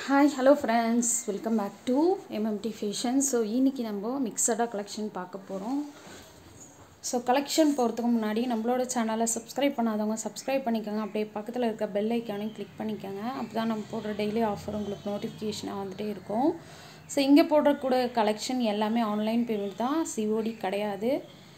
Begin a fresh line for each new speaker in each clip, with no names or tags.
hi hello friends welcome back to MMT fashion so இன்னைக்கு நம்ம மிக்சடாக collection பார்க்க போகிறோம் ஸோ கலெக்ஷன் போகிறதுக்கு முன்னாடி நம்மளோட சேனலை சப்ஸ்கிரைப் பண்ணாதவங்க சப்ஸ்கிரைப் பண்ணிக்கோங்க அப்படியே பக்கத்தில் இருக்க பெல் ஐக்கானையும் கிளிக் பண்ணிக்கோங்க அப்போ தான் நம்ம போடுற டெய்லி ஆஃபர் உங்களுக்கு நோட்டிஃபிகேஷனாக வந்துகிட்டே இருக்கும் ஸோ இங்கே போடுறக்கூட கலெக்ஷன் எல்லாமே ஆன்லைன் பேமெண்ட் தான் சிஓடி கிடையாது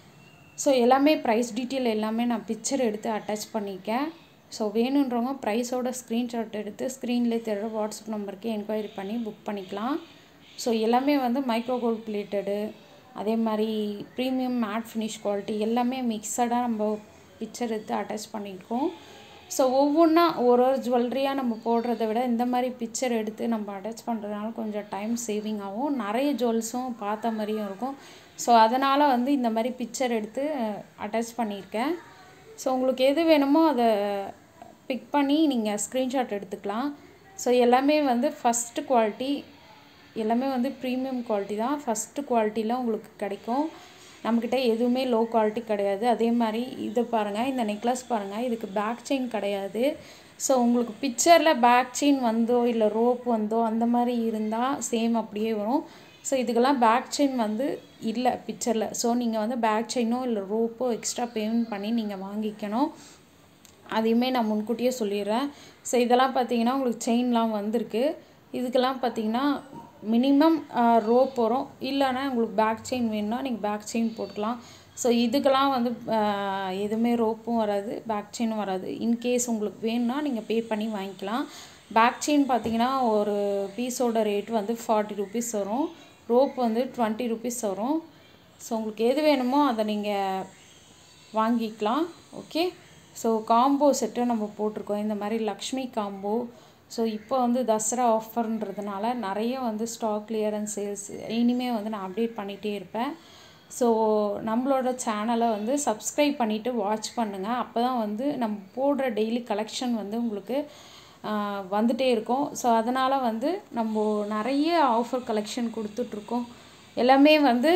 ஸோ எல்லாமே ப்ரைஸ் டீட்டெயில் எல்லாமே நான் பிக்சர் எடுத்து அட்டாச் பண்ணியிருக்கேன் ஸோ வேணுன்றவங்க ப்ரைஸோட ஸ்க்ரீன்ஷாட் எடுத்து ஸ்க்ரீன்லேயே தெரிகிற வாட்ஸ்அப் நம்பருக்கு என்கொயரி பண்ணி புக் பண்ணிக்கலாம் ஸோ எல்லாமே வந்து மைக்ரோ கோல்ட் பிளேட்டடு அதே மாதிரி ப்ரீமியம் மேட் ஃபினிஷ் குவாலிட்டி எல்லாமே மிக்சடாக நம்ம பிக்சர் எடுத்து அட்டாச் பண்ணியிருக்கோம் ஸோ ஒவ்வொன்றா ஒரு ஒரு ஜுவல்லரியாக நம்ம போடுறத விட இந்த மாதிரி பிக்சர் எடுத்து நம்ம அட்டாச் பண்ணுறதுனால கொஞ்சம் டைம் சேவிங் ஆகும் நிறைய ஜுவல்ஸும் பார்த்த மாதிரியும் இருக்கும் ஸோ அதனால் வந்து இந்த மாதிரி பிக்சர் எடுத்து அட்டாச் பண்ணியிருக்கேன் ஸோ உங்களுக்கு எது வேணுமோ அதை பிக் பண்ணி நீங்கள் ஸ்க்ரீன்ஷாட் எடுத்துக்கலாம் ஸோ எல்லாமே வந்து ஃபஸ்ட்டு குவாலிட்டி எல்லாமே வந்து ப்ரீமியம் குவாலிட்டி தான் ஃபஸ்ட்டு குவாலிட்டியில் உங்களுக்கு கிடைக்கும் நம்மக்கிட்ட எதுவுமே லோ குவாலிட்டி கிடையாது அதே மாதிரி இது பாருங்கள் இந்த நெக்லஸ் பாருங்கள் இதுக்கு பேக் செயின் கிடையாது ஸோ உங்களுக்கு பிக்சரில் பேக் செயின் வந்தோ இல்லை ரோப் வந்தோ அந்த மாதிரி இருந்தால் சேம் அப்படியே வரும் ஸோ இதுக்கெல்லாம் பேக் செயின் வந்து இல்லை பிக்சரில் ஸோ நீங்கள் வந்து பேக் செயினோ இல்லை ரோப்போ எக்ஸ்ட்ரா பேமெண்ட் பண்ணி நீங்கள் வாங்கிக்கணும் அதையுமே நான் முன்கூட்டியே சொல்லிடுறேன் ஸோ இதெல்லாம் பார்த்தீங்கன்னா உங்களுக்கு செயின்லாம் வந்திருக்கு இதுக்கெல்லாம் பார்த்தீங்கன்னா மினிமம் ரோப் வரும் இல்லைன்னா உங்களுக்கு பேக் செயின் வேணும்னா நீங்கள் பேக் செயின் போட்டுக்கலாம் ஸோ இதுக்கெல்லாம் வந்து எதுவுமே ரோப்பும் வராது பேக் செயினும் வராது இன்கேஸ் உங்களுக்கு வேணும்னா நீங்கள் பே பண்ணி வாங்கிக்கலாம் பேக் செயின் பார்த்தீங்கன்னா ஒரு பீஸோட ரேட் வந்து ஃபார்ட்டி ருபீஸ் வரும் ரோப் வந்து டுவெண்ட்டி ருபீஸ் வரும் ஸோ உங்களுக்கு எது வேணுமோ அதை நீங்கள் வாங்கிக்கலாம் ஓகே ஸோ காம்போ செட்டும் நம்ம போட்டிருக்கோம் இந்த மாதிரி லக்ஷ்மி காம்போ ஸோ இப்போ வந்து தசரா ஆஃபர்ன்றதுனால நிறைய வந்து ஸ்டாக் கிளியரன்ஸ் சேல்ஸ் இனிமேல் வந்து நான் அப்டேட் பண்ணிகிட்டே இருப்பேன் ஸோ நம்மளோட சேனலை வந்து சப்ஸ்கிரைப் பண்ணிவிட்டு வாட்ச் பண்ணுங்கள் அப்போ தான் வந்து நம்ம போடுற டெய்லி கலெக்ஷன் வந்து உங்களுக்கு வந்துகிட்டே இருக்கும் ஸோ அதனால் வந்து நம்ம நிறைய ஆஃபர் கலெக்ஷன் கொடுத்துட்ருக்கோம் எல்லாமே வந்து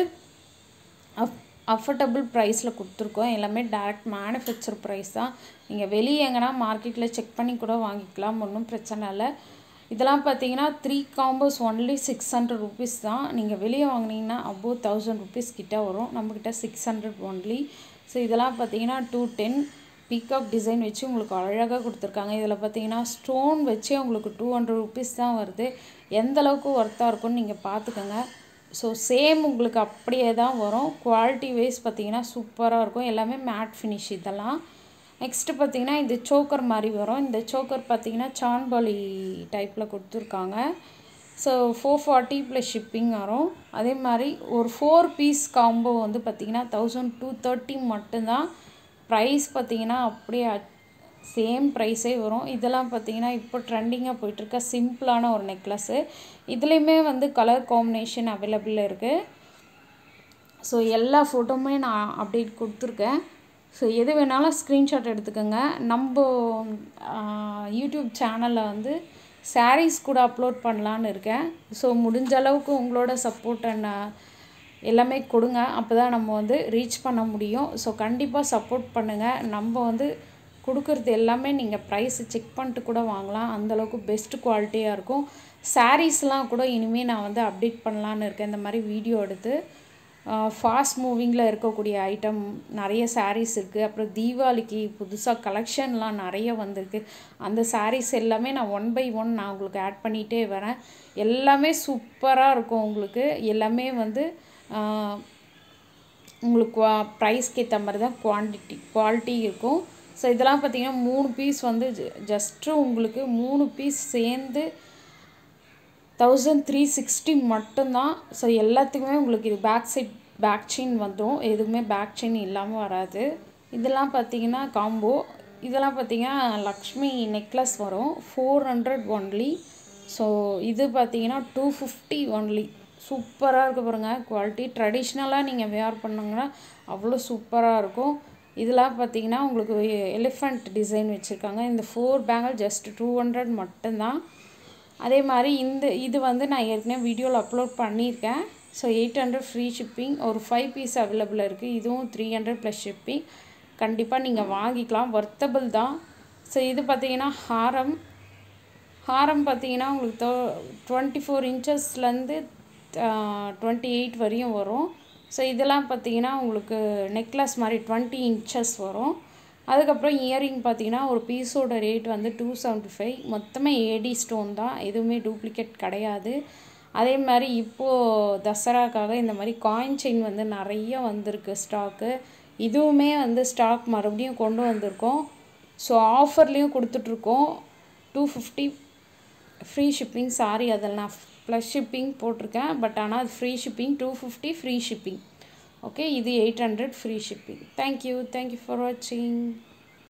அஃப் அஃபர்டபுள் ப்ரைஸில் கொடுத்துருக்கோம் எல்லாமே டேரக்ட் மேனுஃபேக்சர் ப்ரைஸ் தான் நீங்கள் வெளியே எங்கன்னா மார்க்கெட்டில் செக் பண்ணி கூட வாங்கிக்கலாம் ஒன்றும் பிரச்சனை இல்லை இதெல்லாம் பார்த்தீங்கன்னா three combos only six hundred rupees தான் நீங்கள் வெளியே வாங்கினீங்கன்னா அபோவ் தௌசண்ட் ருபீஸ் கிட்டே வரும் நம்மக்கிட்ட சிக்ஸ் ஹண்ட்ரட் ஒன்லி ஸோ இதெல்லாம் பார்த்தீங்கன்னா டூ டென் பீகாக் டிசைன் வச்சு உங்களுக்கு அழகாக கொடுத்துருக்காங்க இதில் பார்த்தீங்கன்னா ஸ்டோன் வச்சே உங்களுக்கு டூ ஹண்ட்ரட் ருபீஸ் தான் வருது எந்த அளவுக்கு ஒர்த்தாக இருக்கும்னு நீங்கள் பார்த்துக்கோங்க ஸோ சேம் உங்களுக்கு அப்படியே தான் வரும் குவாலிட்டி வைஸ் பார்த்தீங்கன்னா சூப்பராக இருக்கும் எல்லாமே மேட் ஃபினிஷ் இதெல்லாம் நெக்ஸ்ட்டு பார்த்தீங்கன்னா இந்த சோக்கர் மாதிரி வரும் இந்த சோக்கர் பார்த்தீங்கன்னா சான்பாலி டைப்பில் கொடுத்துருக்காங்க so four forty plus shipping வரும் அதே மாதிரி ஒரு ஃபோர் பீஸ் காம்போ வந்து பார்த்திங்கன்னா தௌசண்ட் டூ தேர்ட்டி மட்டும்தான் ப்ரைஸ் பார்த்திங்கன்னா அப்படியே சேம் ப்ரைஸே வரும் இதெல்லாம் பார்த்தீங்கன்னா இப்போ ட்ரெண்டிங்காக போயிட்டுருக்க சிம்பிளான ஒரு நெக்லஸ்ஸு இதுலேயுமே வந்து கலர் காம்பினேஷன் அவைலபிள் இருக்குது ஸோ எல்லா ஃபோட்டோவுமே நான் அப்டேட் கொடுத்துருக்கேன் ஸோ எது வேணாலும் ஸ்க்ரீன்ஷாட் எடுத்துக்கோங்க நம்ம யூடியூப் சேனலில் வந்து சாரீஸ் கூட அப்லோட் பண்ணலான்னு இருக்கேன் ஸோ முடிஞ்ச அளவுக்கு உங்களோட சப்போர்ட்டை நான் எல்லாமே கொடுங்க அப்போ தான் நம்ம வந்து ரீச் பண்ண முடியும் ஸோ கண்டிப்பாக சப்போர்ட் பண்ணுங்கள் நம்ம வந்து கொடுக்குறது எல்லாமே நீங்கள் ப்ரைஸு செக் பண்ணிட்டு கூட வாங்கலாம் அந்தளவுக்கு பெஸ்ட்டு குவாலிட்டியாக இருக்கும் சாரீஸ்லாம் கூட இனிமேல் நான் வந்து அப்டேட் பண்ணலான்னு இருக்கேன் இந்த மாதிரி வீடியோ எடுத்து ஃபாஸ்ட் மூவிங்கில் இருக்கக்கூடிய ஐட்டம் நிறைய சாரீஸ் இருக்குது அப்புறம் தீபாவளிக்கு புதுசாக கலெக்ஷன்லாம் நிறைய வந்திருக்கு அந்த சாரீஸ் எல்லாமே நான் ஒன் பை ஒன் நான் உங்களுக்கு ஆட் பண்ணிகிட்டே வரேன் எல்லாமே சூப்பராக இருக்கும் உங்களுக்கு எல்லாமே வந்து உங்களுக்கு குவா ப்ரைஸ்க்கு ஏற்ற மாதிரி தான் குவான்டிட்டி குவாலிட்டி இருக்கும் ஸோ இதெல்லாம் பார்த்தீங்கன்னா மூணு பீஸ் வந்து ஜஸ்ட்டு உங்களுக்கு மூணு பீஸ் சேர்ந்து தௌசண்ட் த்ரீ சிக்ஸ்டி மட்டும்தான் ஸோ எல்லாத்துக்குமே உங்களுக்கு இது பேக் சைட் பேக் செயின் வந்துடும் எதுவுமே பேக் செயின் இல்லாமல் வராது இதெல்லாம் பார்த்தீங்கன்னா காம்போ இதெல்லாம் பார்த்தீங்கன்னா லக்ஷ்மி நெக்லஸ் வரும் ஃபோர் ஹண்ட்ரட் ஒன்லி ஸோ இது பார்த்தீங்கன்னா டூ ஃபிஃப்டி ஒன்லி சூப்பராக இருக்குது பாருங்கள் குவாலிட்டி ட்ரெடிஷ்னலாக நீங்கள் வேர் பண்ணுங்கன்னா அவ்வளோ சூப்பராக இருக்கும் இதெல்லாம் பார்த்தீங்கன்னா உங்களுக்கு எலிஃபண்ட் டிசைன் வச்சுருக்காங்க இந்த four bangle just two hundred மட்டும்தான் அதே மாதிரி இந்த இது வந்து நான் ஏற்கனவே வீடியோவில் அப்லோட் பண்ணியிருக்கேன் so eight hundred free shipping ஒரு ஃபைவ் பீஸ் அவைலபிள் இருக்குது இதுவும் த்ரீ ஹண்ட்ரட் ப்ளஸ் ஷிப்பிங் கண்டிப்பாக நீங்கள் வாங்கிக்கலாம் ஒர்த்தபிள் தான் ஸோ இது பார்த்தீங்கன்னா ஹாரம் ஹாரம் பார்த்தீங்கன்னா உங்களுக்கு தோ டுவெண்ட்டி ஃபோர் இன்ச்சஸ்லேருந்து டுவெண்ட்டி எயிட் வரையும் வரும் ஸோ இதெல்லாம் பார்த்தீங்கன்னா உங்களுக்கு நெக்லஸ் மாதிரி டுவெண்ட்டி இன்ச்சஸ் வரும் அதுக்கப்புறம் இயரிங் பார்த்தீங்கன்னா ஒரு பீஸோட ரேட் வந்து டூ செவன்ட்டி ஃபைவ் மொத்தமே ஏடி ஸ்டோன் தான் எதுவுமே டூப்ளிகேட் கிடையாது அதே மாதிரி இப்போது தசராக்காக இந்த மாதிரி காயின் செயின் வந்து நிறைய வந்திருக்கு ஸ்டாக்கு இதுவுமே வந்து ஸ்டாக் மறுபடியும் கொண்டு வந்திருக்கோம் ஸோ ஆஃபர்லேயும் கொடுத்துட்ருக்கோம் two fifty free shipping sorry அதில் நான் ப்ளஸ் ஷிப்பிங் போட்டிருக்கேன் பட் ஆனால் அது free shipping two fifty free shipping okay இது eight hundred free shipping thank you thank you for வாட்சிங்